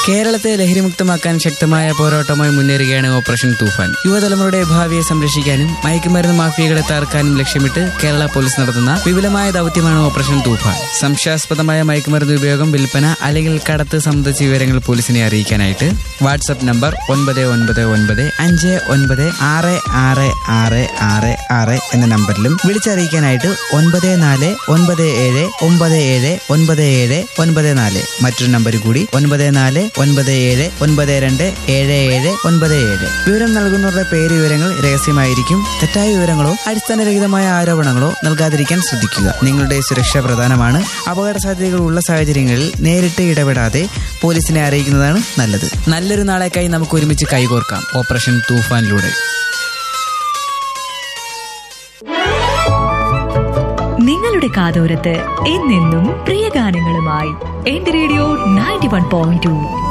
കേരളത്തെ ലഹരിമുക്തമാക്കാൻ ശക്തമായ പോരാട്ടവുമായി മുന്നേറുകയാണ് ഓപ്പറേഷൻ തൂഫാൻ യുവതലമുറയുടെ ഭാവിയെ സംരക്ഷിക്കാനും മയക്കുമരുന്ന് മാഫിയകളെ തകർക്കാനും ലക്ഷ്യമിട്ട് കേരള പോലീസ് നടത്തുന്ന വിപുലമായ ദൗത്യമാണ് ഓപ്പറേഷൻ തൂഫാൻ സംശയാസ്പദമായ മയക്കുമരുന്ന് ഉപയോഗം വിൽപ്പന അല്ലെങ്കിൽ കടത്ത് സംബന്ധിച്ച വിവരങ്ങൾ പോലീസിനെ അറിയിക്കാനായിട്ട് വാട്സ്ആപ്പ് നമ്പർ ഒൻപത് ഒൻപത് ഒൻപത് അഞ്ച് ഒൻപത് ആറ് ആറ് ആറ് ആറ് ആറ് എന്ന നമ്പറിലും വിളിച്ചറിയിക്കാനായിട്ട് ഒൻപത് നാല് ഒൻപത് ഏഴ് ഒമ്പത് ഏഴ് ഒൻപത് ഏഴ് ഒൻപത് നാല് മറ്റൊരു നമ്പർ കൂടി ഒൻപത് നാല് ഒൻപത് ഏഴ് ഒൻപത് രണ്ട് ഏഴ് ഏഴ് ഒൻപത് ഏഴ് വിവരം നൽകുന്നവരുടെ പേര് വിവരങ്ങൾ രഹസ്യമായിരിക്കും തെറ്റായ വിവരങ്ങളോ അടിസ്ഥാനരഹിതമായ ആരോപണങ്ങളോ നൽകാതിരിക്കാൻ ശ്രദ്ധിക്കുക നിങ്ങളുടെ സുരക്ഷ പ്രധാനമാണ് അപകട സാധ്യതകൾ ഉള്ള സാഹചര്യങ്ങളിൽ നേരിട്ട് ഇടപെടാതെ പോലീസിനെ അറിയിക്കുന്നതാണ് നല്ലത് നല്ലൊരു നാളേക്കായി നമുക്ക് ഒരുമിച്ച് കൈകോർക്കാം ഓപ്പറേഷൻ തൂഫാനിലൂടെ നിങ്ങളുടെ കാതോരത്ത് എന്നെന്നും പ്രിയ ഗാനങ്ങളുമായി എന്റെ radio ninety one point to